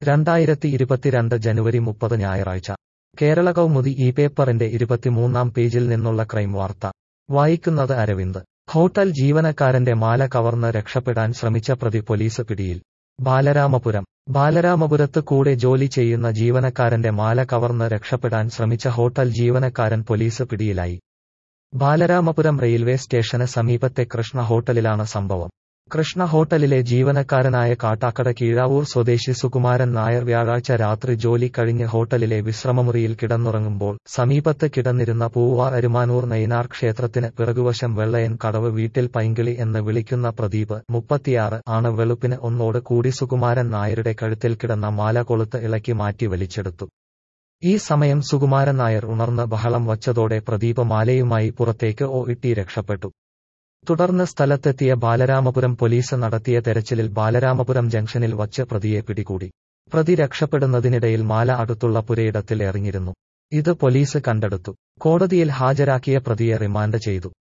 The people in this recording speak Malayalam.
രണ്ടായിരത്തി ഇരുപത്തിരണ്ട് ജനുവരി മുപ്പത് ഞായറാഴ്ച കേരള കൗമുദി ഈ പേപ്പറിന്റെ ഇരുപത്തിമൂന്നാം പേജിൽ നിന്നുള്ള ക്രൈം വാർത്ത വായിക്കുന്നത് അരവിന്ദ് ഹോട്ടൽ ജീവനക്കാരന്റെ മാല കവർന്ന് രക്ഷപ്പെടാൻ ശ്രമിച്ച പ്രതി പോലീസ് പിടിയിൽ ബാലരാമപുരം ബാലരാമപുരത്ത് കൂടെ ജോലി ചെയ്യുന്ന ജീവനക്കാരന്റെ മാല കവർന്ന് രക്ഷപ്പെടാൻ ശ്രമിച്ച ഹോട്ടൽ ജീവനക്കാരൻ പോലീസ് പിടിയിലായി ബാലരാമപുരം റെയിൽവേ സ്റ്റേഷന് സമീപത്തെ കൃഷ്ണ ഹോട്ടലിലാണ് സംഭവം കൃഷ്ണ ഹോട്ടലിലെ ജീവനക്കാരനായ കാട്ടാക്കട കീഴാവൂർ സ്വദേശി സുകുമാരൻ നായർ വ്യാഴാഴ്ച രാത്രി ജോലി കഴിഞ്ഞ് ഹോട്ടലിലെ വിശ്രമമുറിയിൽ കിടന്നുറങ്ങുമ്പോൾ സമീപത്ത് കിടന്നിരുന്ന പൂവാർ അരുമാനൂർ നയിനാർ ക്ഷേത്രത്തിന് പിറകുവശം വെള്ളയൻ കടവ് വീട്ടിൽ പൈങ്കിളി എന്ന് വിളിക്കുന്ന പ്രദീപ് മുപ്പത്തിയാറ് ആണ് വെളുപ്പിന് ഒന്നോട് കൂടി സുകുമാരൻ നായരുടെ കഴുത്തിൽ കിടന്ന മാല കൊളുത്ത് ഇളക്കി മാറ്റി വലിച്ചെടുത്തു ഈ സമയം സുകുമാരൻ നായർ ഉണർന്ന് ബഹളം വച്ചതോടെ പ്രദീപ് മാലയുമായി പുറത്തേക്ക് ഓ ഇട്ടി രക്ഷപ്പെട്ടു തുടർന്ന് സ്ഥലത്തെത്തിയ ബാലരാമപുരം പോലീസ് നടത്തിയ തെരച്ചിലിൽ ബാലരാമപുരം ജംഗ്ഷനിൽ വച്ച് പ്രതിയെ പിടികൂടി പ്രതി രക്ഷപ്പെടുന്നതിനിടയിൽ മാല അടുത്തുള്ള പുരയിടത്തിൽ എറിഞ്ഞിരുന്നു ഇത് പോലീസ് കണ്ടെടുത്തു കോടതിയിൽ ഹാജരാക്കിയ പ്രതിയെ റിമാൻഡ് ചെയ്തു